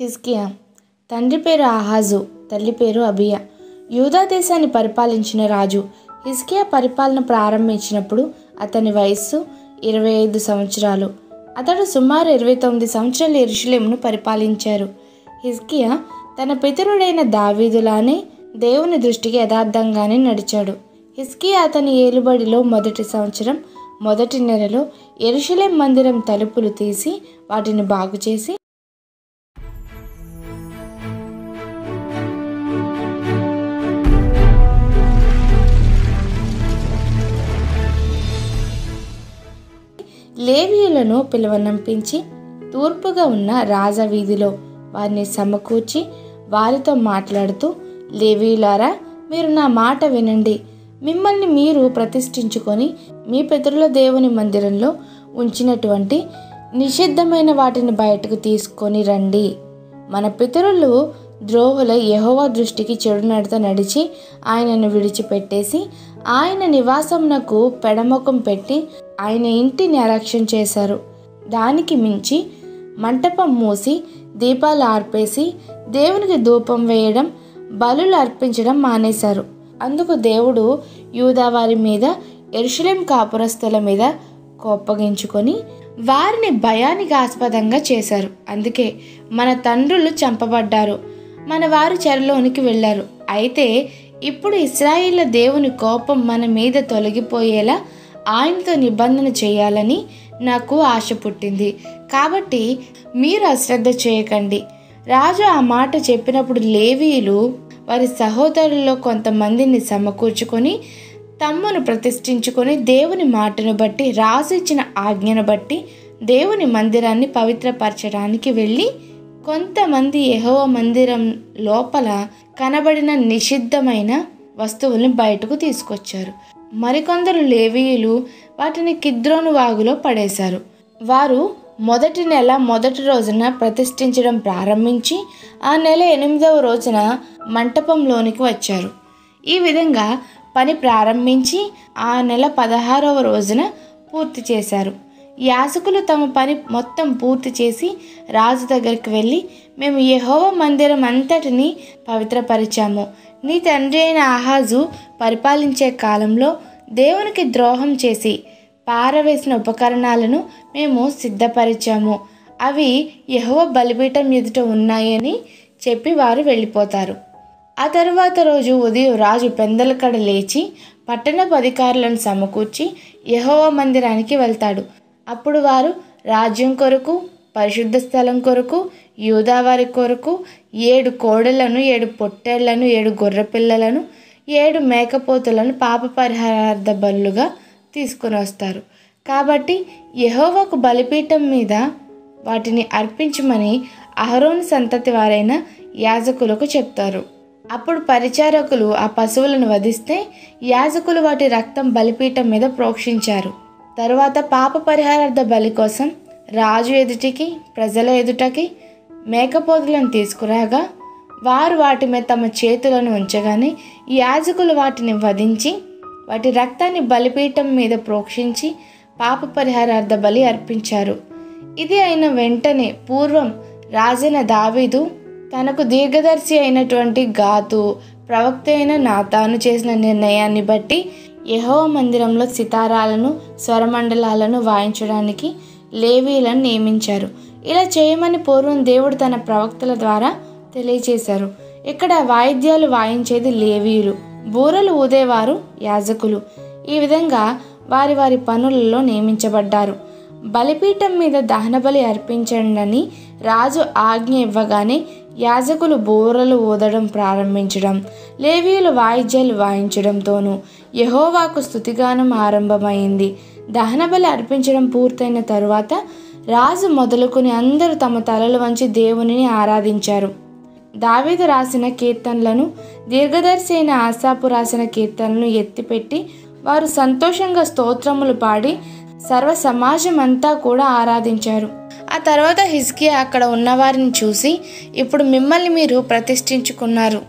హిజ్కియా తండ్రి పేరు ఆహాజు తల్లి పేరు అబియా యూదా దేశాన్ని పరిపాలించిన రాజు హిజ్కియా పరిపాలన ప్రారంభించినప్పుడు అతని వయస్సు ఇరవై ఐదు సంవత్సరాలు అతడు సుమారు ఇరవై తొమ్మిది సంవత్సరాలు ఎరుషులేమును పరిపాలించారు హిజ్కియా తన పితరుడైన దావీదులానే దేవుని దృష్టికి యథార్థంగానే నడిచాడు హిజ్కియా అతని ఏలుబడిలో మొదటి సంవత్సరం మొదటి నెలలో ఎరుషలేం మందిరం తలుపులు తీసి వాటిని బాగు చేసి లేవీయులను పిలువనంపించి తూర్పుగా ఉన్న రాజవీధిలో వారిని సమకూర్చి వారితో మాట్లాడుతూ లేవీయులారా మీరు నా మాట వినండి మిమ్మల్ని మీరు ప్రతిష్ఠించుకొని మీ పితరుల దేవుని మందిరంలో ఉంచినటువంటి నిషిద్ధమైన వాటిని బయటకు తీసుకొని రండి మన పితరులు ద్రోహుల యెహోవా దృష్టికి చెడు నడత నడిచి ఆయనను విడిచిపెట్టేసి ఆయన నివాసమునకు పెడముఖం పెట్టి ఆయన ఇంటిని అలక్ష్యం చేశారు దానికి మించి మంటపం మూసి దీపాలు ఆర్పేసి దేవునికి ధూపం వేయడం బలులు అర్పించడం మానేశారు అందుకు దేవుడు యూదా వారి మీద ఎరుషలేం కాపురస్తుల మీద కోప్పగించుకొని వారిని భయానికి ఆస్పదంగా చేశారు అందుకే మన తండ్రులు చంపబడ్డారు మన వారు చెరలోనికి వెళ్ళారు అయితే ఇప్పుడు ఇస్రాయిల్ల దేవుని కోపం మన మీద తొలగిపోయేలా ఆయనతో నిబంధన చేయాలని నాకు ఆశ పుట్టింది కాబట్టి మీరు అశ్రద్ధ చేయకండి రాజు ఆ మాట చెప్పినప్పుడు లేవీయులు వారి సహోదరుల్లో కొంతమందిని సమకూర్చుకొని తమ్మును ప్రతిష్ఠించుకొని దేవుని మాటను బట్టి రాజు ఇచ్చిన ఆజ్ఞను బట్టి దేవుని మందిరాన్ని పవిత్రపరచడానికి వెళ్ళి కొంతమంది యెహోవ మందిరం లోపల కనబడిన నిషిద్ధమైన వస్తువుల్ని బయటకు తీసుకొచ్చారు మరికొందరు లేవీయులు వాటిని కిద్రోను వాగులో పడేశారు వారు మొదటి నెల మొదటి రోజున ప్రతిష్ఠించడం ప్రారంభించి ఆ నెల ఎనిమిదవ రోజున మంటపంలోనికి వచ్చారు ఈ విధంగా పని ప్రారంభించి ఆ నెల పదహారవ రోజున పూర్తి చేశారు యాజకులు తమ పని మొత్తం పూర్తి చేసి రాజు దగ్గరికి వెళ్ళి మేము యెహోవా మందిరం అంతటిని పవిత్రపరిచాము నీ తండ్రి అయిన ఆహాజు పరిపాలించే కాలంలో దేవునికి ద్రోహం చేసి పారవేసిన ఉపకరణాలను మేము సిద్ధపరిచాము అవి యెహోవ బలిపీఠం ఎదుట ఉన్నాయని చెప్పి వారు వెళ్ళిపోతారు ఆ తరువాత రోజు ఉదయం రాజు పెందలకడ లేచి పట్టణపు అధికారులను సమకూర్చి యెహోవా మందిరానికి వెళ్తాడు అప్పుడు వారు రాజ్యం కొరకు పరిశుద్ధ స్థలం కొరకు యూదావారి కొరకు ఏడు కోడలను ఏడు పొట్టేళ్లను ఏడు గొర్రె పిల్లలను ఏడు మేకపోతులను పాప పరిహారార్థ బలుగా తీసుకుని వస్తారు కాబట్టి యెహోవాకు బలిపీఠం మీద వాటిని అర్పించమని అహరోను సంతతి వారైన యాజకులకు చెప్తారు అప్పుడు పరిచారకులు ఆ పశువులను వధిస్తే యాజకులు వాటి రక్తం బలిపీఠం మీద ప్రోక్షించారు తరువాత పాప పరిహారార్థ బలి కోసం రాజు ఎదుటికి ప్రజల ఎదుటకి మేకపోతులను తీసుకురాగా వారు వాటి మీద తమ చేతులను ఉంచగానే యాజకులు వాటిని వధించి వాటి రక్తాన్ని బలిపీఠం మీద ప్రోక్షించి పాప పరిహారార్థ బలి అర్పించారు ఇది అయిన వెంటనే పూర్వం రాజైన దావీదు తనకు దీర్ఘదర్శి అయినటువంటి గాతు ప్రవక్త అయిన నాతాను చేసిన నిర్ణయాన్ని బట్టి యెహోవ మందిరంలో సితారాలను స్వరమండలాలను వాయించడానికి లేవీలను నియమించారు ఇలా చేయమని పూర్వం దేవుడు తన ప్రవక్తల ద్వారా తెలియచేశారు ఇక్కడ వాయిద్యాలు వాయించేది లేవీయులు బూరలు ఊదేవారు యాజకులు ఈ విధంగా వారి వారి పనులలో నియమించబడ్డారు బలిపీఠం మీద దహనబలి అర్పించండి రాజు ఆజ్ఞ ఇవ్వగానే యాజకులు బూరలు ఊదడం ప్రారంభించడం లేవీయులు వాయిద్యాలు వాయించడంతోనూ యహోవాకు స్థుతిగానం ఆరంభమైంది దహనబలి అర్పించడం పూర్తయిన తరువాత రాజు మొదలుకొని అందరూ తమ తలలు వంచి దేవునిని ఆరాధించారు దావీదు రాసిన కీర్తనలను దీర్ఘదర్శి అయిన ఆశాపు రాసిన కీర్తనలను ఎత్తిపెట్టి వారు సంతోషంగా స్తోత్రములు పాడి సర్వ సమాజం అంతా కూడా ఆరాధించారు ఆ తర్వాత హిజ్కియా అక్కడ ఉన్నవారిని చూసి ఇప్పుడు మిమ్మల్ని మీరు ప్రతిష్ఠించుకున్నారు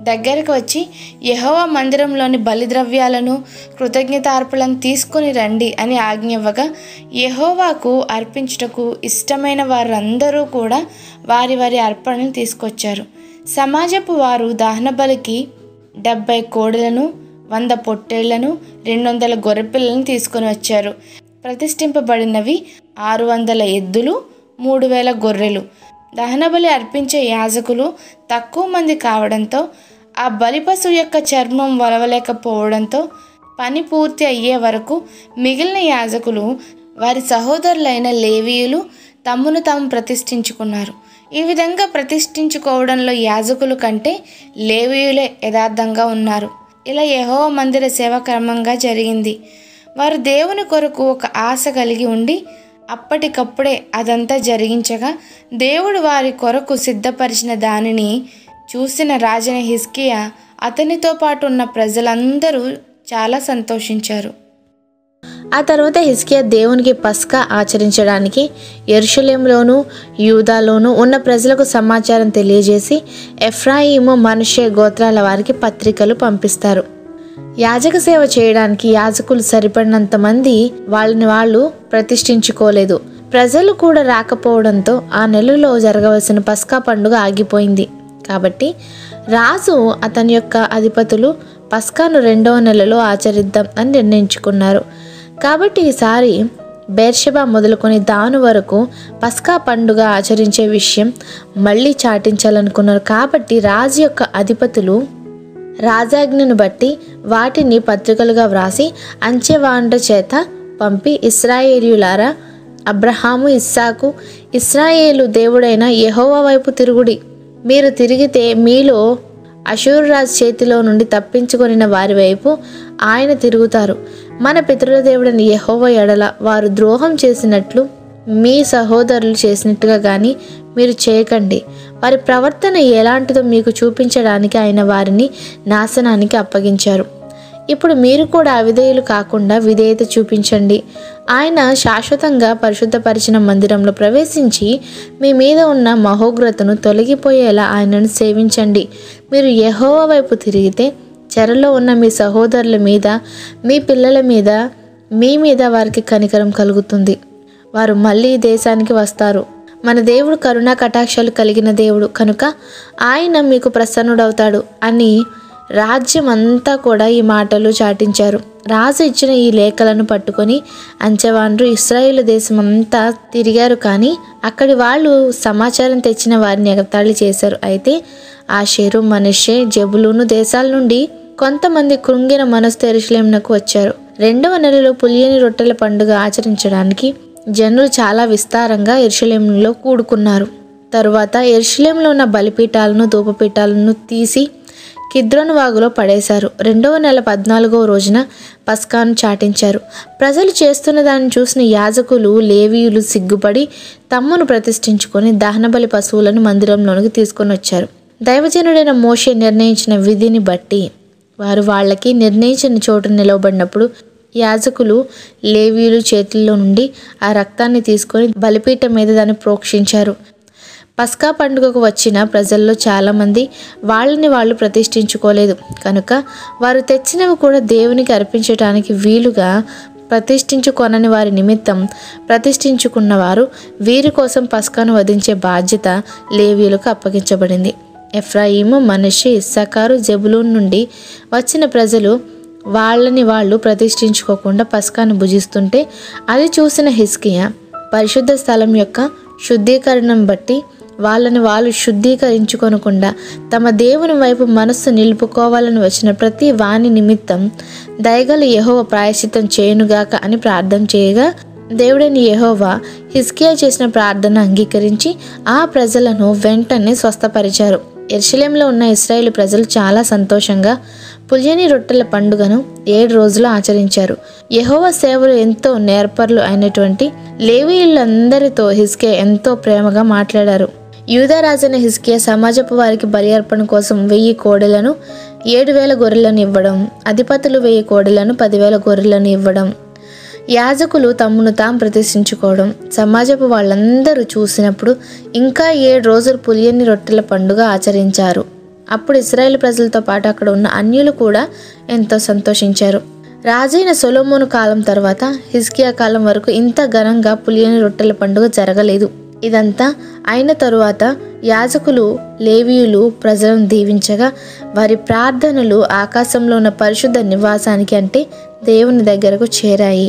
దగ్గరకు వచ్చి యెహోవా మందిరంలోని బలిద్రవ్యాలను కృతజ్ఞతార్పణలను తీసుకుని రండి అని ఆజ్ఞవ్వగా యెహోవాకు అర్పించుటకు ఇష్టమైన వారందరూ కూడా వారి వారి అర్పణను తీసుకొచ్చారు సమాజపు వారు దహన బలికి డెబ్బై కోడెలను వంద పొట్టేళ్లను రెండు వందల గొర్రెపిల్లలను తీసుకొని వచ్చారు ప్రతిష్ఠింపబడినవి ఆరు వందల ఎద్దులు మూడు వేల గొర్రెలు దహనబలి అర్పించే యాజకులు తక్కువ మంది కావడంతో ఆ బలి పశువు యొక్క చర్మం వలవలేకపోవడంతో పని పూర్తి అయ్యే వరకు మిగిలిన యాజకులు వారి సహోదరులైన లేవీయులు తమ్మును తాము ప్రతిష్ఠించుకున్నారు ఈ విధంగా ప్రతిష్ఠించుకోవడంలో యాజకులు కంటే లేవీయులే యథార్థంగా ఉన్నారు ఇలా యెహోవ మందిర సేవ క్రమంగా జరిగింది వారు దేవుని కొరకు ఒక ఆశ కలిగి ఉండి అప్పటికప్పుడే అదంతా జరిగించగా దేవుడు వారి కొరకు సిద్ధపరిచిన దానిని చూసిన రాజైన హిస్కియా అతనితో పాటు ఉన్న ప్రజలందరూ చాలా సంతోషించారు ఆ తర్వాత హిస్కియా దేవునికి పస్కా ఆచరించడానికి ఎరుషలేంలోను యూదాలోను ఉన్న ప్రజలకు సమాచారం తెలియజేసి ఎఫ్రాయిము మనుష్య గోత్రాల వారికి పత్రికలు పంపిస్తారు యాజక సేవ చేయడానికి యాజకులు సరిపడినంత మంది వాళ్ళని వాళ్ళు ప్రతిష్ఠించుకోలేదు ప్రజలు కూడా రాకపోవడంతో ఆ నెలలో జరగవలసిన పస్కా పండుగ ఆగిపోయింది కాబట్టి రాజు అతని యొక్క అధిపతులు పస్కాను రెండవ నెలలో ఆచరిద్దాం అని నిర్ణయించుకున్నారు కాబట్టి ఈసారి బేర్షెబా మొదలుకొని దాను వరకు పస్కా పండుగ ఆచరించే విషయం మళ్ళీ చాటించాలనుకున్నారు కాబట్టి రాజు యొక్క అధిపతులు రాజాజ్ఞను బట్టి వాటిని పత్రికలుగా వ్రాసి అంచెవాండ్ర చేత పంపి ఇస్రాయేలీయులారా అబ్రహాము ఇస్సాకు ఇస్రాయేలు దేవుడైన యెహోవా వైపు తిరుగుడి మీరు తిరిగితే మీలో అషూర్ రాజు చేతిలో నుండి తప్పించుకొనిన వారి వైపు ఆయన తిరుగుతారు మన పితరుల దేవుడైన యెహోవా ఎడల వారు ద్రోహం చేసినట్లు మీ సహోదరులు చేసినట్టుగా కానీ మీరు చేయకండి వారి ప్రవర్తన ఎలాంటిదో మీకు చూపించడానికి ఆయన వారిని నాశనానికి అప్పగించారు ఇప్పుడు మీరు కూడా అవిధేయులు కాకుండా విధేయత చూపించండి ఆయన శాశ్వతంగా పరిశుద్ధపరిచిన మందిరంలో ప్రవేశించి మీ మీద ఉన్న మహోగ్రతను తొలగిపోయేలా ఆయనను సేవించండి మీరు యెహోవా వైపు తిరిగితే చెరలో ఉన్న మీ సహోదరుల మీద మీ పిల్లల మీద మీ మీద వారికి కనికరం కలుగుతుంది వారు మళ్ళీ ఈ దేశానికి వస్తారు మన దేవుడు కరుణా కటాక్షాలు కలిగిన దేవుడు కనుక ఆయన మీకు ప్రసన్నుడవుతాడు అని రాజ్యం అంతా కూడా ఈ మాటలు చాటించారు రాజు ఇచ్చిన ఈ లేఖలను పట్టుకొని అంచెవాండ్రు ఇస్రాయేల్ దేశం అంతా తిరిగారు కానీ అక్కడి వాళ్ళు సమాచారం తెచ్చిన వారిని ఎగతాళి చేశారు అయితే ఆషేరు మనుష్యే జబులును దేశాల నుండి కొంతమంది కృంగిన మనసు ఎరుషలేంనకు వచ్చారు రెండవ నెలలో పులియని రొట్టెల పండుగ ఆచరించడానికి జనులు చాలా విస్తారంగా ఎరుషలేంలో కూడుకున్నారు తరువాత ఎరుషలేంలో ఉన్న బలిపీఠాలను ధూపపీఠాలను తీసి కిద్రోను వాగులో పడేశారు రెండవ నెల పద్నాలుగవ రోజున పస్కాను చాటించారు ప్రజలు చేస్తున్న దాన్ని చూసిన యాజకులు లేవీయులు సిగ్గుపడి తమ్మును ప్రతిష్ఠించుకొని దహనబలి పశువులను మందిరంలోనికి తీసుకొని వచ్చారు దైవజనుడైన మోషే నిర్ణయించిన విధిని బట్టి వారు వాళ్ళకి నిర్ణయించిన చోటు నిలవబడినప్పుడు యాజకులు లేవీయులు చేతుల్లో నుండి ఆ రక్తాన్ని తీసుకొని బలిపీఠం మీద దాన్ని ప్రోక్షించారు పస్కా పండుగకు వచ్చిన ప్రజల్లో చాలామంది వాళ్ళని వాళ్ళు ప్రతిష్ఠించుకోలేదు కనుక వారు తెచ్చినవి కూడా దేవునికి అర్పించడానికి వీలుగా ప్రతిష్ఠించుకొనని వారి నిమిత్తం ప్రతిష్ఠించుకున్న వారు వీరి కోసం పస్కాను వధించే బాధ్యత లేవీయులకు అప్పగించబడింది ఎఫ్రాయిము మనషి ఇస్సాకారు జబులూన్ నుండి వచ్చిన ప్రజలు వాళ్ళని వాళ్ళు ప్రతిష్ఠించుకోకుండా పస్కాను భుజిస్తుంటే అది చూసిన హిస్కియా పరిశుద్ధ స్థలం యొక్క శుద్ధీకరణం బట్టి వాళ్ళని వాళ్ళు శుద్ధీకరించుకొనకుండా తమ దేవుని వైపు మనస్సు నిలుపుకోవాలని వచ్చిన ప్రతి వాణి నిమిత్తం దయగల యెహోవా ప్రాయశ్చిత్తం చేయునుగాక అని ప్రార్థన చేయగా దేవుడైన యెహోవా హిస్కియా చేసిన ప్రార్థన అంగీకరించి ఆ ప్రజలను వెంటనే స్వస్థపరిచారు ఎర్షలేంలో ఉన్న ఇస్రాయేల్ ప్రజలు చాలా సంతోషంగా పులియని రొట్టెల పండుగను ఏడు రోజులు ఆచరించారు యెహోవా సేవలు ఎంతో నేర్పర్లు అయినటువంటి లేవీయులందరితో హిస్కే ఎంతో ప్రేమగా మాట్లాడారు యూదరాజైన హిస్కియా సమాజపు వారికి బలి అర్పణ కోసం వెయ్యి కోడెలను ఏడు వేల గొర్రెలను ఇవ్వడం అధిపతులు వెయ్యి కోడెలను పదివేల గొర్రెలను ఇవ్వడం యాజకులు తమ్మును తాము ప్రతిష్ఠించుకోవడం సమాజపు వాళ్ళందరూ చూసినప్పుడు ఇంకా ఏడు రోజులు పులియని రొట్టెల పండుగ ఆచరించారు అప్పుడు ఇస్రాయేల్ ప్రజలతో పాటు అక్కడ ఉన్న అన్యులు కూడా ఎంతో సంతోషించారు రాజైన సొలోమోను కాలం తర్వాత హిజ్కియా కాలం వరకు ఇంత ఘనంగా పులియని రొట్టెల పండుగ జరగలేదు ఇదంతా అయిన తరువాత యాజకులు లేవీయులు ప్రజలను దీవించగా వారి ప్రార్థనలు ఆకాశంలో ఉన్న పరిశుద్ధ నివాసానికి అంటే దేవుని దగ్గరకు చేరాయి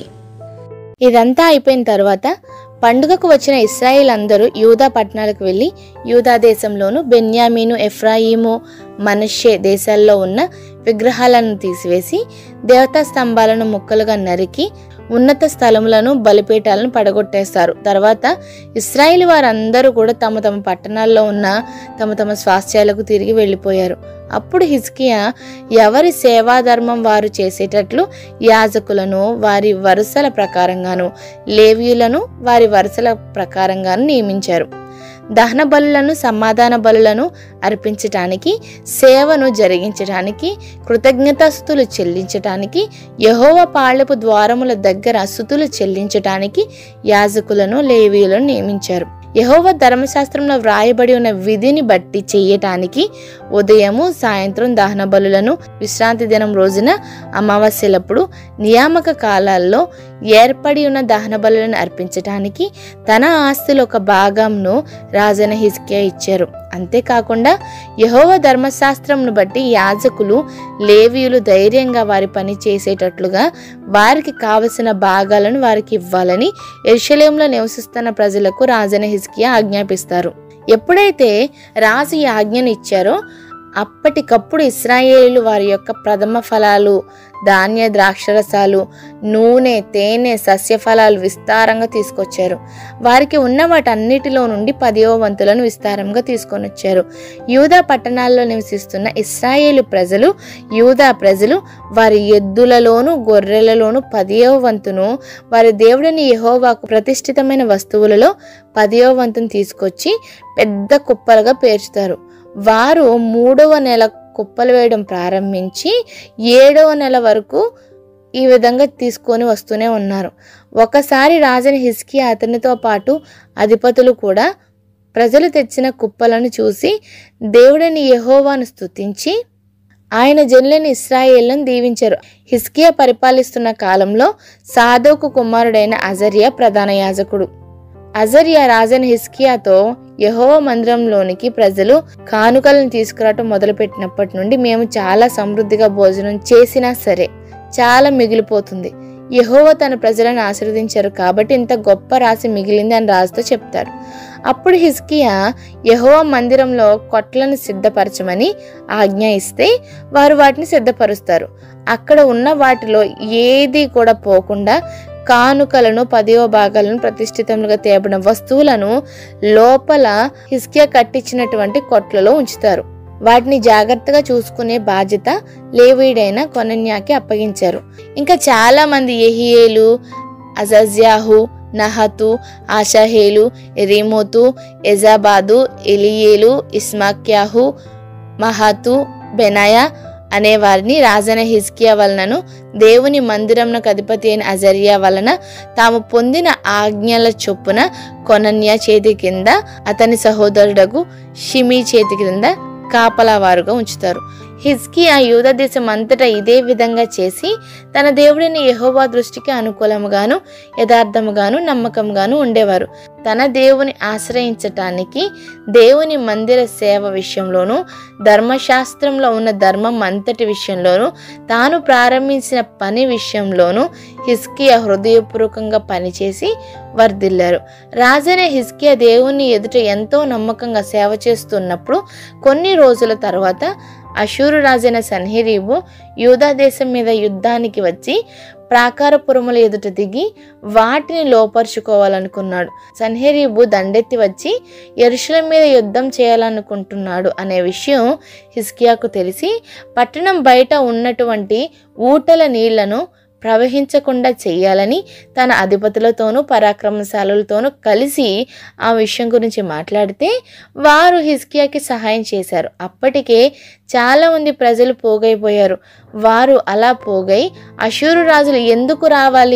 ఇదంతా అయిపోయిన తర్వాత పండుగకు వచ్చిన ఇస్రాయేల్ అందరూ యూదా పట్టణాలకు వెళ్ళి యూదా దేశంలోను బెన్యామీను ఎఫ్రాయిము మనషే దేశాల్లో ఉన్న విగ్రహాలను తీసివేసి దేవతా స్తంభాలను ముక్కలుగా నరికి ఉన్నత స్థలములను బలిపీఠాలను పడగొట్టేస్తారు తర్వాత ఇస్రాయేల్ వారందరూ కూడా తమ తమ పట్టణాల్లో ఉన్న తమ తమ స్వాస్థ్యాలకు తిరిగి వెళ్ళిపోయారు అప్పుడు హిజ్కియా ఎవరి సేవాధర్మం వారు చేసేటట్లు యాజకులను వారి వరుసల ప్రకారంగాను లేవీయులను వారి వరుసల ప్రకారంగాను నియమించారు దహన బలులను సమాధాన బలులను అర్పించటానికి సేవను జరిగించటానికి కృతజ్ఞతాస్థుతులు చెల్లించటానికి యహోవ పాళెపు ద్వారముల దగ్గర స్థుతులు చెల్లించటానికి యాజకులను లేవీయులను నియమించారు యహోవ ధర్మశాస్త్రంలో వ్రాయబడి ఉన్న విధిని బట్టి చేయటానికి ఉదయము సాయంత్రం దహన బలులను విశ్రాంతి దినం రోజున అమావాస్యలప్పుడు నియామక కాలాల్లో ఏర్పడి ఉన్న దహన బలులను అర్పించటానికి తన ఆస్తిలో ఒక భాగంను రాజన హిస్కియా ఇచ్చారు అంతేకాకుండా యహోవ ధర్మశాస్త్రంను బట్టి యాజకులు లేవీయులు ధైర్యంగా వారి పని చేసేటట్లుగా వారికి కావలసిన భాగాలను వారికి ఇవ్వాలని ఎరుషలేంలో నివసిస్తున్న ప్రజలకు రాజన హిస్కియా ఆజ్ఞాపిస్తారు ఎప్పుడైతే రాజు ఈ ఆజ్ఞను ఇచ్చారో అప్పటికప్పుడు ఇస్రాయేలీలు వారి యొక్క ప్రథమ ఫలాలు ధాన్య ద్రాక్షరసాలు నూనె తేనె సస్యఫలాలు విస్తారంగా తీసుకొచ్చారు వారికి ఉన్న వాటన్నిటిలో నుండి పదివ వంతులను విస్తారంగా తీసుకొని వచ్చారు యూదా పట్టణాల్లో నివసిస్తున్న ఇస్రాయేలు ప్రజలు యూదా ప్రజలు వారి ఎద్దులలోను గొర్రెలలోను పదివ వంతును వారి దేవుడిని యెహోవాకు ప్రతిష్ఠితమైన వస్తువులలో పదివ వంతును తీసుకొచ్చి పెద్ద కుప్పలుగా పేర్చుతారు వారు మూడవ నెల కుప్పలు వేయడం ప్రారంభించి ఏడవ నెల వరకు ఈ విధంగా తీసుకొని వస్తూనే ఉన్నారు ఒకసారి రాజని హిస్కి అతనితో పాటు అధిపతులు కూడా ప్రజలు తెచ్చిన కుప్పలను చూసి దేవుడిని యెహోవాను స్తుతించి ఆయన జనులని ఇస్రాయేళ్లను దీవించారు హిస్కియా పరిపాలిస్తున్న కాలంలో సాదోకు కుమారుడైన అజరియా ప్రధాన యాజకుడు అజరియా రాజన్ హిస్కియాతో యహోవ మందిరంలోనికి ప్రజలు కానుకలను తీసుకురావటం మొదలుపెట్టినప్పటి నుండి మేము చాలా సమృద్ధిగా భోజనం చేసినా సరే చాలా మిగిలిపోతుంది యహోవ తన ప్రజలను ఆశీర్వదించారు కాబట్టి ఇంత గొప్ప రాశి మిగిలింది అని రాజుతో చెప్తారు అప్పుడు హిస్కియా యహోవ మందిరంలో కొట్లను సిద్ధపరచమని ఆజ్ఞ ఇస్తే వారు వాటిని సిద్ధపరుస్తారు అక్కడ ఉన్న వాటిలో ఏది కూడా పోకుండా కానుకలను పదివ భాగాలను ప్రతిష్ఠితములుగా తేబడిన వస్తువులను లోపల హిస్కియా కట్టించినటువంటి కొట్లలో ఉంచుతారు వాటిని జాగ్రత్తగా చూసుకునే బాధ్యత లేవీడైన కొనన్యాకి అప్పగించారు ఇంకా చాలా మంది ఎహియేలు అజజ్యాహు నహతు ఆషాహేలు ఎరీమోతు ఎజాబాదు ఎలియేలు ఇస్మాక్యాహు మహతు బెనయా అనే వారిని రాజన హిజ్కియా వలనను దేవుని మందిరంనకు అధిపతి అయిన అజరియా వలన తాము పొందిన ఆజ్ఞల చొప్పున కొనన్య చేతి కింద అతని సహోదరుడకు షిమీ చేతి కింద కాపలావారుగా ఉంచుతారు హిజ్కియా యూద దేశం అంతటా ఇదే విధంగా చేసి తన దేవుడిని యెహోవా దృష్టికి అనుకూలముగాను యథార్థముగాను నమ్మకంగాను ఉండేవారు తన దేవుని ఆశ్రయించటానికి దేవుని మందిర సేవ విషయంలోనూ ధర్మశాస్త్రంలో ఉన్న ధర్మం అంతటి విషయంలోనూ తాను ప్రారంభించిన పని విషయంలోనూ హిస్కియా హృదయపూర్వకంగా పనిచేసి వర్ధిల్లారు రాజైన హిస్కియా దేవుని ఎదుట ఎంతో నమ్మకంగా సేవ చేస్తున్నప్పుడు కొన్ని రోజుల తర్వాత అషూరు రాజైన సన్హెరీబు యూదా దేశం మీద యుద్ధానికి వచ్చి ప్రాకారపురముల ఎదుట దిగి వాటిని లోపరుచుకోవాలనుకున్నాడు సన్హెరీబు దండెత్తి వచ్చి ఎరుషులం మీద యుద్ధం చేయాలనుకుంటున్నాడు అనే విషయం హిస్కియాకు తెలిసి పట్టణం బయట ఉన్నటువంటి ఊటల నీళ్లను ప్రవహించకుండా చేయాలని తన అధిపతులతోనూ పరాక్రమశాలులతోనూ కలిసి ఆ విషయం గురించి మాట్లాడితే వారు హిస్కియాకి సహాయం చేశారు అప్పటికే చాలామంది ప్రజలు పోగైపోయారు వారు అలా పోగై అషూరు రాజులు ఎందుకు రావాలి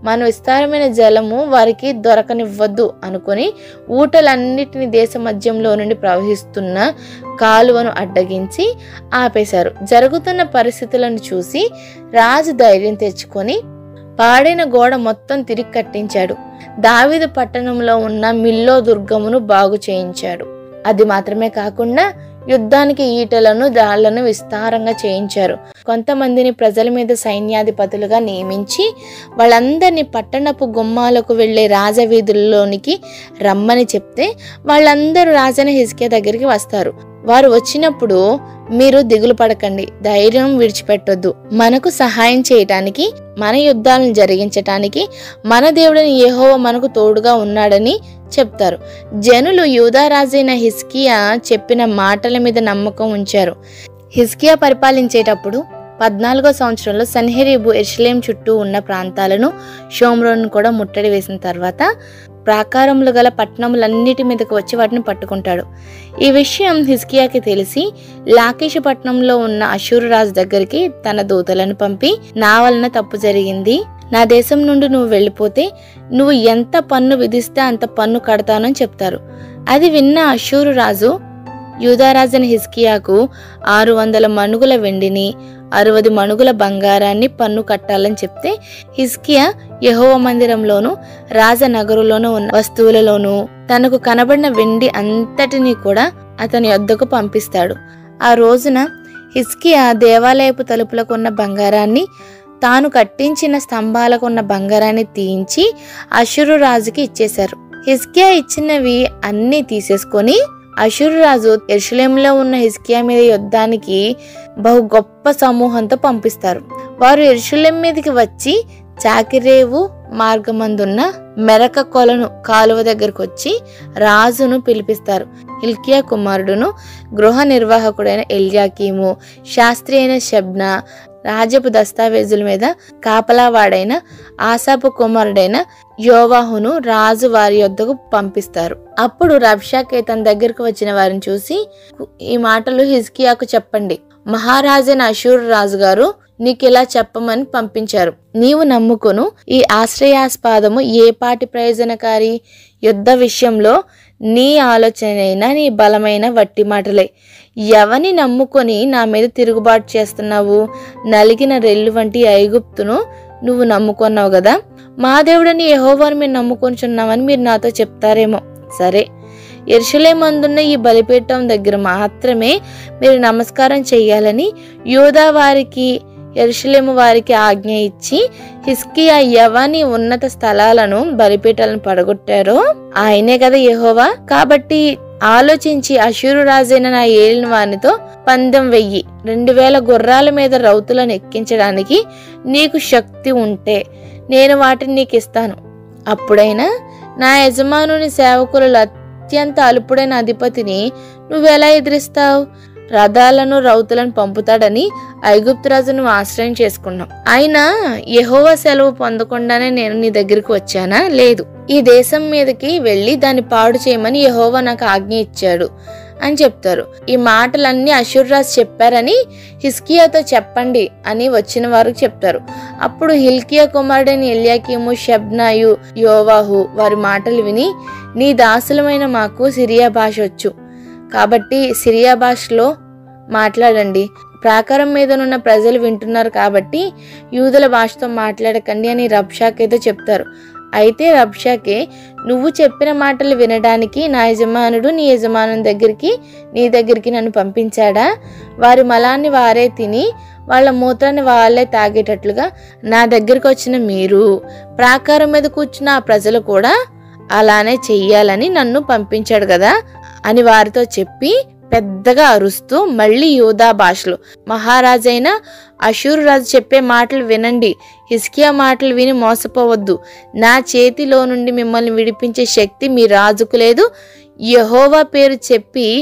మన విస్తారమైన జలము వారికి దొరకనివ్వద్దు అనుకొని ఊటలన్నిటిని దేశ మధ్యంలో నుండి ప్రవహిస్తున్న కాలువను అడ్డగించి ఆపేశారు జరుగుతున్న పరిస్థితులను చూసి రాజు ధైర్యం తెచ్చుకొని పాడిన గోడ మొత్తం తిరిగి కట్టించాడు దావీదు పట్టణంలో ఉన్న మిల్లో దుర్గమును బాగు చేయించాడు అది మాత్రమే కాకుండా యుద్ధానికి ఈటలను దాళ్లను విస్తారంగా చేయించారు కొంతమందిని ప్రజల మీద సైన్యాధిపతులుగా నియమించి వాళ్ళందరినీ పట్టణపు గుమ్మాలకు వెళ్లే రాజవీధుల్లోనికి రమ్మని చెప్తే వాళ్ళందరూ రాజన హిజ్కియా దగ్గరికి వస్తారు వారు వచ్చినప్పుడు మీరు దిగులు పడకండి ధైర్యం విడిచిపెట్టొద్దు మనకు సహాయం చేయటానికి మన యుద్ధాలను జరిగించటానికి మన దేవుడిని యెహోవ మనకు తోడుగా ఉన్నాడని చెప్తారు జనులు యూదారాజైన హిస్కియా చెప్పిన మాటల మీద నమ్మకం ఉంచారు హిస్కియా పరిపాలించేటప్పుడు పద్నాలుగో సంవత్సరంలో సన్హెరీబు ఎర్షలేం చుట్టూ ఉన్న ప్రాంతాలను షోమ్రోన్ కూడా ముట్టడి వేసిన తర్వాత ప్రాకారములు గల పట్టణములన్నిటి మీదకి వచ్చి వాటిని పట్టుకుంటాడు ఈ విషయం హిస్కియాకి తెలిసి లాకేషు పట్టణంలో ఉన్న అశూరు రాజు దగ్గరికి తన దూతలను పంపి నా వలన తప్పు జరిగింది నా దేశం నుండి నువ్వు వెళ్ళిపోతే నువ్వు ఎంత పన్ను విధిస్తే అంత పన్ను కడతానని చెప్తారు అది విన్న అశూరు రాజు యూదారాజుని హిస్కియాకు ఆరు వందల మణుగుల వెండిని అరవది మణుగుల బంగారాన్ని పన్ను కట్టాలని చెప్తే హిస్కియా యెహోవ మందిరంలోను రాజనగరులోను ఉన్న వస్తువులలోనూ తనకు కనబడిన వెండి అంతటినీ కూడా అతని వద్దకు పంపిస్తాడు ఆ రోజున హిస్కియా దేవాలయపు తలుపులకు ఉన్న బంగారాన్ని తాను కట్టించిన స్తంభాలకు ఉన్న బంగారాన్ని తీయించి అశురు రాజుకి ఇచ్చేశారు హిస్కియా ఇచ్చినవి అన్నీ తీసేసుకొని అశురు రాజు ఎరుషలేంలో ఉన్న హిస్కియా మీద యుద్ధానికి బహు గొప్ప సమూహంతో పంపిస్తారు వారు ఎరుషలేం మీదకి వచ్చి చాకిరేవు మార్గమందున్న మెరక కొలను కాలువ దగ్గరకు వచ్చి రాజును పిలిపిస్తారు హిల్కియా కుమారుడును గృహ నిర్వాహకుడైన ఎల్యాకీము శాస్త్రి అయిన షబ్న రాజపు దస్తావేజుల మీద కాపలావాడైన ఆసాపు కుమారుడైన యోవాహును రాజు వారి యొద్దకు పంపిస్తారు అప్పుడు రబ్షాకే తన దగ్గరకు వచ్చిన వారిని చూసి ఈ మాటలు హిజ్కియాకు చెప్పండి మహారాజైన అశూర్ రాజు గారు నీకిలా చెప్పమని పంపించారు నీవు నమ్ముకొను ఈ ఆశ్రయాస్పాదము ఏ పాటి ప్రయోజనకారి యుద్ధ విషయంలో నీ ఆలోచనైనా నీ బలమైన వట్టి మాటలే ఎవని నమ్ముకొని నా మీద తిరుగుబాటు చేస్తున్నావు నలిగిన రెల్లు వంటి ఐగుప్తును నువ్వు నమ్ముకున్నావు కదా మా దేవుడని యహోవాను మీరు నమ్ముకొనిచున్నామని మీరు నాతో చెప్తారేమో సరే ఎరుషలేమందున్న ఈ బలిపీఠం దగ్గర మాత్రమే మీరు నమస్కారం చేయాలని యూదా వారికి ఎరుషలేము వారికి ఆజ్ఞ ఇచ్చి హిస్కియా ఎవని ఉన్నత స్థలాలను బలిపీఠాలను పడగొట్టారో ఆయనే కదా యెహోవా కాబట్టి ఆలోచించి అశూరు రాజైన నా ఏలిన వానితో పందెం వెయ్యి రెండు వేల గుర్రాల మీద రౌతులను ఎక్కించడానికి నీకు శక్తి ఉంటే నేను వాటిని నీకు ఇస్తాను అప్పుడైనా నా యజమానుని సేవకులలో అత్యంత అలుపుడైన అధిపతిని నువ్వెలా ఎదిరిస్తావు రథాలను రౌతులను పంపుతాడని ఐగుప్తురాజును ఆశ్రయం చేసుకున్నాం అయినా యెహోవా సెలవు పొందకుండానే నేను నీ దగ్గరికి వచ్చానా లేదు ఈ దేశం మీదకి వెళ్ళి దాన్ని పాడు చేయమని యెహోవా నాకు ఆజ్ఞ ఇచ్చాడు అని చెప్తారు ఈ మాటలన్నీ అశుర్రాజ్ చెప్పారని హిస్కియాతో చెప్పండి అని వచ్చిన వారు చెప్తారు అప్పుడు హిల్కియా కుమారుడైన ఎల్యాకీము షబ్నాయు యోవాహు వారి మాటలు విని నీ దాసులమైన మాకు సిరియా భాష వచ్చు కాబట్టి సిరియా భాషలో మాట్లాడండి ప్రాకారం మీదనున్న ప్రజలు వింటున్నారు కాబట్టి యూదుల భాషతో మాట్లాడకండి అని రబ్షాకేతో చెప్తారు అయితే రబ్షాకే నువ్వు చెప్పిన మాటలు వినడానికి నా యజమానుడు నీ యజమానుని దగ్గరికి నీ దగ్గరికి నన్ను పంపించాడా వారి మలాన్ని వారే తిని వాళ్ళ మూత్రాన్ని వాళ్ళే తాగేటట్లుగా నా దగ్గరికి వచ్చిన మీరు ప్రాకారం మీద కూర్చున్న ఆ ప్రజలు కూడా అలానే చెయ్యాలని నన్ను పంపించాడు కదా అని వారితో చెప్పి పెద్దగా అరుస్తూ మళ్ళీ యూదా భాషలో మహారాజైన అశూరు రాజు చెప్పే మాటలు వినండి హిస్కియా మాటలు విని మోసపోవద్దు నా చేతిలో నుండి మిమ్మల్ని విడిపించే శక్తి మీ రాజుకు లేదు యహోవా పేరు చెప్పి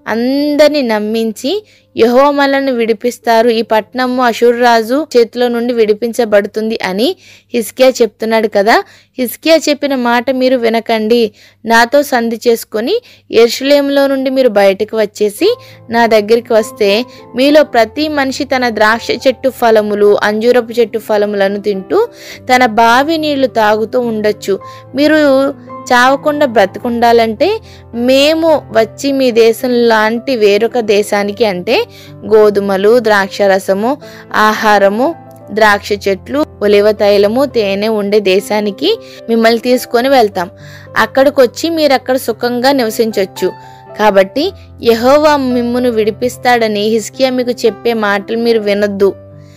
అందరిని నమ్మించి యహో మనల్ని విడిపిస్తారు ఈ పట్టణము అశూర్రాజు చేతిలో నుండి విడిపించబడుతుంది అని హిస్కియా చెప్తున్నాడు కదా హిస్కియా చెప్పిన మాట మీరు వినకండి నాతో సంధి చేసుకొని ఎరుషులేములో నుండి మీరు బయటకు వచ్చేసి నా దగ్గరికి వస్తే మీలో ప్రతి మనిషి తన ద్రాక్ష చెట్టు ఫలములు అంజూరపు చెట్టు ఫలములను తింటూ తన బావి నీళ్లు తాగుతూ ఉండొచ్చు మీరు చావకుండా బ్రతుకుండాలంటే మేము వచ్చి మీ దేశం లాంటి వేరొక దేశానికి అంటే గోధుమలు ద్రాక్షరసము ఆహారము ద్రాక్ష చెట్లు ఒలివ తైలము తేనె ఉండే దేశానికి మిమ్మల్ని తీసుకొని వెళ్తాం అక్కడికి వచ్చి మీరు అక్కడ సుఖంగా నివసించవచ్చు కాబట్టి యెహోవా మిమ్మును విడిపిస్తాడని హిస్కియా మీకు చెప్పే మాటలు మీరు వినొద్దు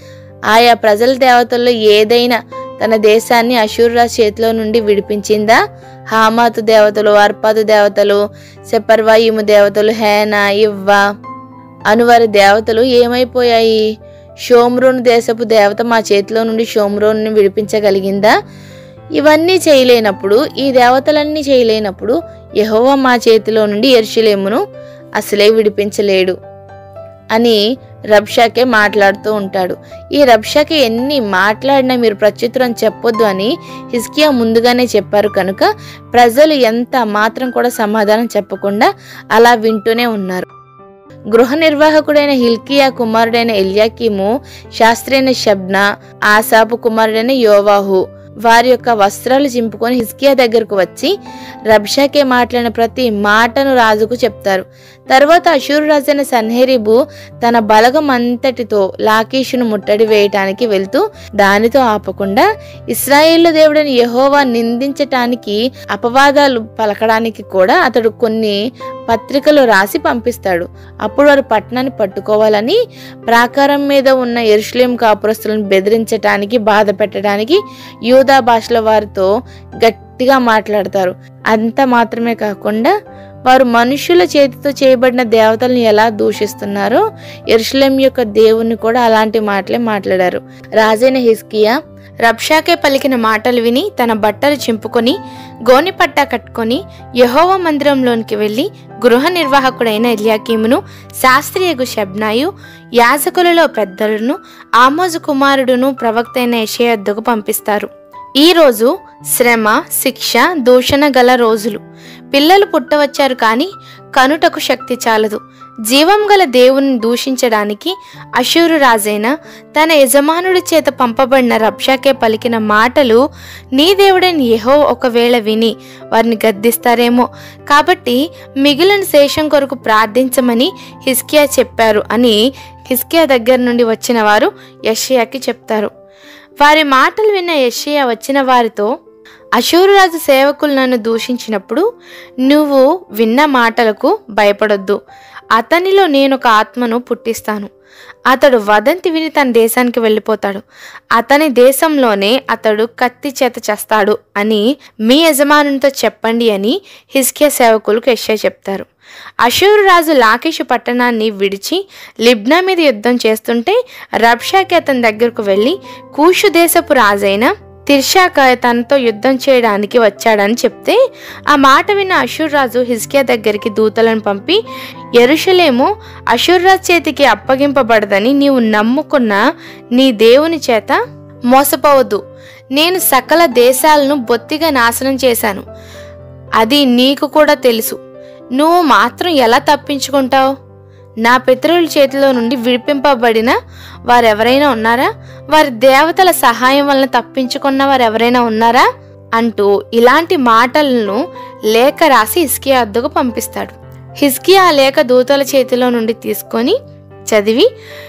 ఆయా ప్రజల దేవతల్లో ఏదైనా తన దేశాన్ని అశూర్రాజ్ చేతిలో నుండి విడిపించిందా హామాతు దేవతలు అర్పాతు దేవతలు సెపర్వాయిము దేవతలు హేన ఇవ్వ అనువారి దేవతలు ఏమైపోయాయి షోమ్రోను దేశపు దేవత మా చేతిలో నుండి షోమ్రోను విడిపించగలిగిందా ఇవన్నీ చేయలేనప్పుడు ఈ దేవతలన్నీ చేయలేనప్పుడు యెహోవా మా చేతిలో నుండి ఎర్షులేమును అసలే విడిపించలేడు అని రబ్షాకే మాట్లాడుతూ ఉంటాడు ఈ రబ్షాకి ఎన్ని మాట్లాడినా మీరు ప్రత్యుత్తరం చెప్పొద్దు అని హిస్కియా ముందుగానే చెప్పారు కనుక ప్రజలు ఎంత మాత్రం కూడా సమాధానం చెప్పకుండా అలా వింటూనే ఉన్నారు గృహ నిర్వాహకుడైన హిల్కియా కుమారుడైన ఎల్యాకీము శాస్త్రైన షబ్న ఆసాపు కుమారుడైన యోవాహు వారి యొక్క వస్త్రాలు చింపుకొని హిస్కియా దగ్గరకు వచ్చి రబ్షాకే మాట్లాడిన ప్రతి మాటను రాజుకు చెప్తారు తర్వాత అశూరు రాజైన సన్హెరిబు తన బలగం అంతటితో లాకీషును ముట్టడి వేయటానికి వెళ్తూ దానితో ఆపకుండా ఇస్రాయేళ్ల దేవుడైన యెహోవా నిందించటానికి అపవాదాలు పలకడానికి కూడా అతడు కొన్ని పత్రికలు రాసి పంపిస్తాడు అప్పుడు వారు పట్టణాన్ని పట్టుకోవాలని ప్రాకారం మీద ఉన్న ఎరుషులేం కాపురస్తులను బెదిరించటానికి బాధ పెట్టడానికి యూదా భాషల వారితో గట్టిగా మాట్లాడతారు అంత మాత్రమే కాకుండా వారు మనుషుల చేతితో చేయబడిన దేవతలను ఎలా దూషిస్తున్నారో ఎరుషులేం యొక్క దేవుని కూడా అలాంటి మాటలే మాట్లాడారు రాజైన హిస్కియా రబ్షాకే పలికిన మాటలు విని తన బట్టలు చింపుకొని గోనిపట్టా కట్టుకొని యహోవ మందిరంలోనికి వెళ్ళి గృహ నిర్వాహకుడైన ఎల్యాకీమును శాస్త్రియగు షబ్నాయు యాజకులలో పెద్దలను ఆమోజు కుమారుడును ప్రవక్త అయిన యెషయా పంపిస్తారు ఈ రోజు శ్రమ శిక్ష దూషణ గల రోజులు పిల్లలు పుట్టవచ్చారు కానీ కనుటకు శక్తి చాలదు జీవం గల దేవుని దూషించడానికి అశూరు రాజైన తన యజమానుడి చేత పంపబడిన రబ్షాకే పలికిన మాటలు నీ దేవుడైన యెహో ఒకవేళ విని వారిని గద్దిస్తారేమో కాబట్టి మిగిలిన శేషం కొరకు ప్రార్థించమని హిస్కియా చెప్పారు అని హిస్కియా దగ్గర నుండి వచ్చిన వారు యషయాకి చెప్తారు వారి మాటలు విన్న యషయా వచ్చిన వారితో అశూరురాజు సేవకులు నన్ను దూషించినప్పుడు నువ్వు విన్న మాటలకు భయపడొద్దు అతనిలో నేను ఒక ఆత్మను పుట్టిస్తాను అతడు వదంతి విని తన దేశానికి వెళ్ళిపోతాడు అతని దేశంలోనే అతడు కత్తి చేత చేస్తాడు అని మీ యజమానునితో చెప్పండి అని హిస్కియా సేవకులకు యెషయా చెప్తారు అషూరు రాజు లాకిషు పట్టణాన్ని విడిచి లిబ్నా మీద యుద్ధం చేస్తుంటే రబ్షాకి అతని దగ్గరకు వెళ్ళి కూషు దేశపు రాజైన తిర్షాక తనతో యుద్ధం చేయడానికి వచ్చాడని చెప్తే ఆ మాట విన్న అషూర్రాజు హిజ్కియా దగ్గరికి దూతలను పంపి ఎరుషలేము అషూర్రాజ్ చేతికి అప్పగింపబడదని నీవు నమ్ముకున్న నీ దేవుని చేత మోసపోవద్దు నేను సకల దేశాలను బొత్తిగా నాశనం చేశాను అది నీకు కూడా తెలుసు నువ్వు మాత్రం ఎలా తప్పించుకుంటావు నా పితరుల చేతిలో నుండి విడిపింపబడిన వారెవరైనా ఉన్నారా వారి దేవతల సహాయం వలన తప్పించుకున్న వారు ఎవరైనా ఉన్నారా అంటూ ఇలాంటి మాటలను లేఖ రాసి హిస్కియా వద్దకు పంపిస్తాడు హిస్కియా ఆ లేఖ దూతల చేతిలో నుండి తీసుకొని చదివి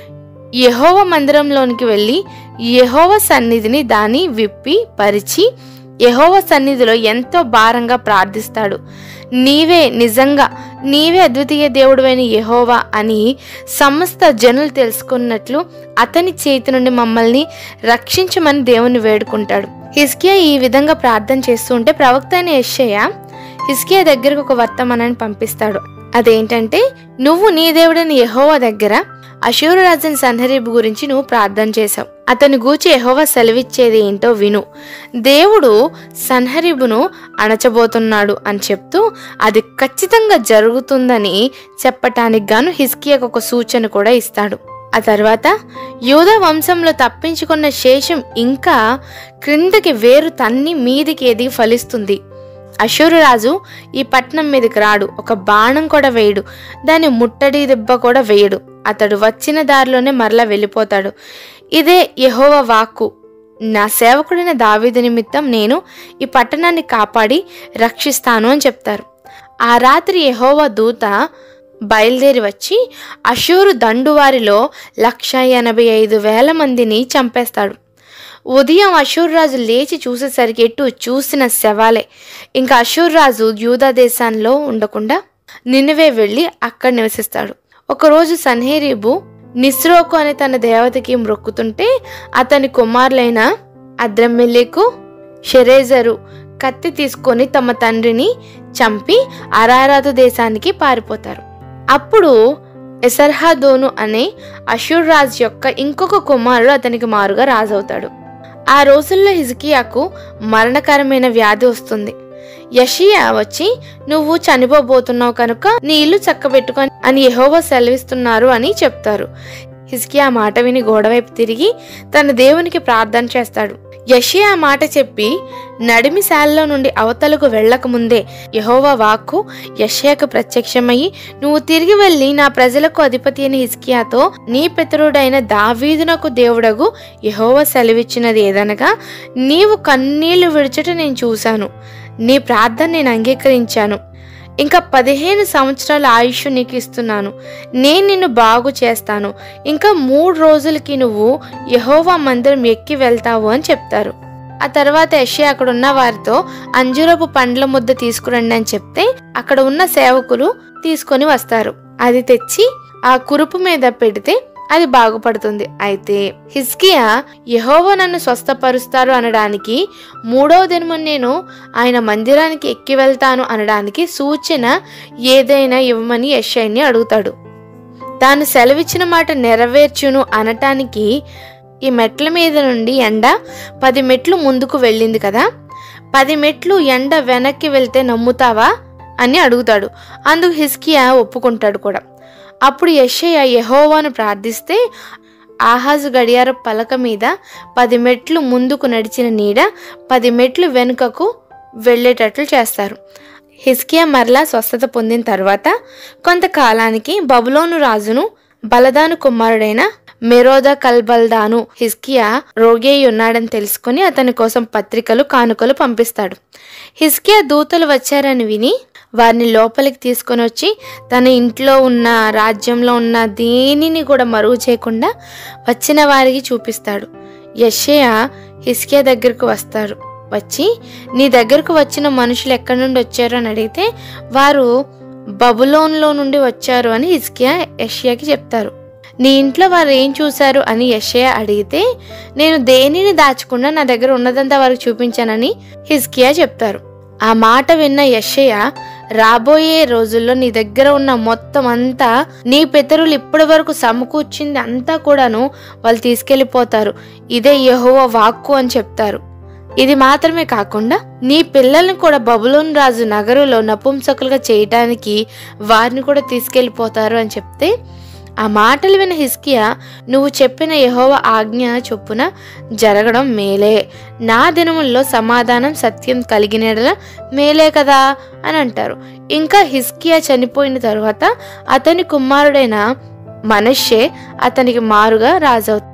యెహోవ మందిరంలోనికి వెళ్ళి యెహోవ సన్నిధిని దాన్ని విప్పి పరిచి యెహోవ సన్నిధిలో ఎంతో భారంగా ప్రార్థిస్తాడు నీవే నిజంగా నీవే అద్వితీయ దేవుడువైన యెహోవా అని సమస్త జనులు తెలుసుకున్నట్లు అతని చేతి నుండి మమ్మల్ని రక్షించమని దేవుని వేడుకుంటాడు హిస్కియా ఈ విధంగా ప్రార్థన చేస్తూ ఉంటే ప్రవక్త అయిన యెషయా హిస్కియా దగ్గరకు ఒక వర్తమానాన్ని పంపిస్తాడు అదేంటంటే నువ్వు నీ దేవుడని యెహోవా దగ్గర అశూరు రాజుని సన్హరీబు గురించి నువ్వు ప్రార్థన చేశావు అతని గూచి యెహోవా సెలవిచ్చేది ఏంటో విను దేవుడు సన్హరీబును అణచబోతున్నాడు అని చెప్తూ అది ఖచ్చితంగా జరుగుతుందని చెప్పటానికి గాను హిస్కియాకు ఒక సూచన కూడా ఇస్తాడు ఆ తర్వాత యూద వంశంలో తప్పించుకున్న శేషం ఇంకా క్రిందకి వేరు తన్ని మీదికి ఎదిగి ఫలిస్తుంది అశూరు రాజు ఈ పట్నం మీదకి రాడు ఒక బాణం కూడా వేయడు దాని ముట్టడి దెబ్బ కూడా వేయడు అతడు వచ్చిన దారిలోనే మరలా వెళ్ళిపోతాడు ఇదే యెహోవా వాక్కు నా సేవకుడైన దావీదు నిమిత్తం నేను ఈ పట్టణాన్ని కాపాడి రక్షిస్తాను అని చెప్తారు ఆ రాత్రి యెహోవా దూత బయలుదేరి వచ్చి అషూరు దండువారిలో లక్ష ఎనభై ఐదు వేల మందిని చంపేస్తాడు ఉదయం అశూర్ రాజు లేచి చూసేసరికి ఎటు చూసిన శవాలే ఇంకా అశూర్ రాజు యూదా దేశాల్లో ఉండకుండా నిన్నవే వెళ్ళి అక్కడ నివసిస్తాడు ఒకరోజు సన్హేరీబు నిస్రోకు అనే తన దేవతకి మ్రొక్కుతుంటే అతని కుమారులైన అద్రమ్మెల్లేకు షెరేజరు కత్తి తీసుకొని తమ తండ్రిని చంపి అరారాతు దేశానికి పారిపోతారు అప్పుడు ఎసర్హాదోను అనే అషూర్ రాజు యొక్క ఇంకొక కుమారుడు అతనికి మారుగా రాజవుతాడు ఆ రోజుల్లో హిజ్కియాకు మరణకరమైన వ్యాధి వస్తుంది యషియా వచ్చి నువ్వు చనిపోబోతున్నావు కనుక నీ ఇల్లు చక్కబెట్టుకొని అని యెహోవా సెలవిస్తున్నారు అని చెప్తారు హిజ్కియా ఆ మాట విని గోడవైపు తిరిగి తన దేవునికి ప్రార్థన చేస్తాడు యషియా ఆ మాట చెప్పి నడిమిశాలలో నుండి అవతలకు వెళ్ళక ముందే యహోవా వాక్కు యషయాకు ప్రత్యక్షమయ్యి నువ్వు తిరిగి వెళ్ళి నా ప్రజలకు అధిపతి అయిన హిస్కియాతో నీ పితరుడైన దావీదునకు దేవుడగు యహోవా సెలవిచ్చినది ఏదనగా నీవు కన్నీళ్లు విడిచట నేను చూశాను నీ ప్రార్థన నేను అంగీకరించాను ఇంకా పదిహేను సంవత్సరాల ఆయుష్ నీకు ఇస్తున్నాను నేను నిన్ను బాగు చేస్తాను ఇంకా మూడు రోజులకి నువ్వు యహోవా మందిరం ఎక్కి వెళ్తావు అని చెప్తారు ఆ తర్వాత యషయా అక్కడ ఉన్న వారితో అంజురపు పండ్ల ముద్ద తీసుకురండి అని చెప్తే అక్కడ ఉన్న సేవకులు తీసుకొని వస్తారు అది తెచ్చి ఆ కురుపు మీద పెడితే అది బాగుపడుతుంది అయితే హిస్కియా యహోవా నన్ను స్వస్థపరుస్తారు అనడానికి మూడవ దినము నేను ఆయన మందిరానికి ఎక్కి వెళ్తాను అనడానికి సూచన ఏదైనా ఇవ్వమని యషయ్ని అడుగుతాడు తాను సెలవిచ్చిన మాట నెరవేర్చును అనటానికి ఈ మెట్ల మీద నుండి ఎండ పది మెట్లు ముందుకు వెళ్ళింది కదా పది మెట్లు ఎండ వెనక్కి వెళ్తే నమ్ముతావా అని అడుగుతాడు అందుకు హిస్కియా ఒప్పుకుంటాడు కూడా అప్పుడు యెషయా యెహోవాను ప్రార్థిస్తే ఆహాజు గడియార పలక మీద పది మెట్లు ముందుకు నడిచిన నీడ పది మెట్లు వెనుకకు వెళ్ళేటట్లు చేస్తారు హిస్కియా మరలా స్వస్థత పొందిన తర్వాత కొంతకాలానికి బబులోను రాజును బలదాను కుమారుడైన మెరోద కల్బల్దాను హిస్కియా రోగి ఉన్నాడని తెలుసుకుని అతని కోసం పత్రికలు కానుకలు పంపిస్తాడు హిస్కియా దూతలు వచ్చారని విని వారిని లోపలికి తీసుకొని వచ్చి తన ఇంట్లో ఉన్న రాజ్యంలో ఉన్న దేనిని కూడా మరుగు చేయకుండా వచ్చిన వారికి చూపిస్తాడు యషయ హిస్కియా దగ్గరకు వస్తారు వచ్చి నీ దగ్గరకు వచ్చిన మనుషులు ఎక్కడి నుండి వచ్చారు అని అడిగితే వారు బబులోన్లో నుండి వచ్చారు అని హిస్కియా యషయాకి చెప్తారు నీ ఇంట్లో వారు ఏం చూశారు అని యషయ అడిగితే నేను దేనిని దాచకుండా నా దగ్గర ఉన్నదంతా వారికి చూపించానని హిస్కియా చెప్తారు ఆ మాట విన్న యషయ రాబోయే రోజుల్లో నీ దగ్గర ఉన్న మొత్తం అంతా నీ పితరులు ఇప్పటి వరకు సమకూర్చింది అంతా కూడాను వాళ్ళు తీసుకెళ్లిపోతారు ఇదే యెహోవా వాక్కు అని చెప్తారు ఇది మాత్రమే కాకుండా నీ పిల్లల్ని కూడా బబులోన్ రాజు నగరులో నపుంసకులుగా చేయటానికి వారిని కూడా తీసుకెళ్లిపోతారు అని చెప్తే ఆ మాటలు విన్న హిస్కియా నువ్వు చెప్పిన యహోవ ఆజ్ఞ చొప్పున జరగడం మేలే నా దినముల్లో సమాధానం సత్యం కలిగిన మేలే కదా అని అంటారు ఇంకా హిస్కియా చనిపోయిన తర్వాత అతని కుమారుడైన మనషే అతనికి మారుగా రాజవుతాడు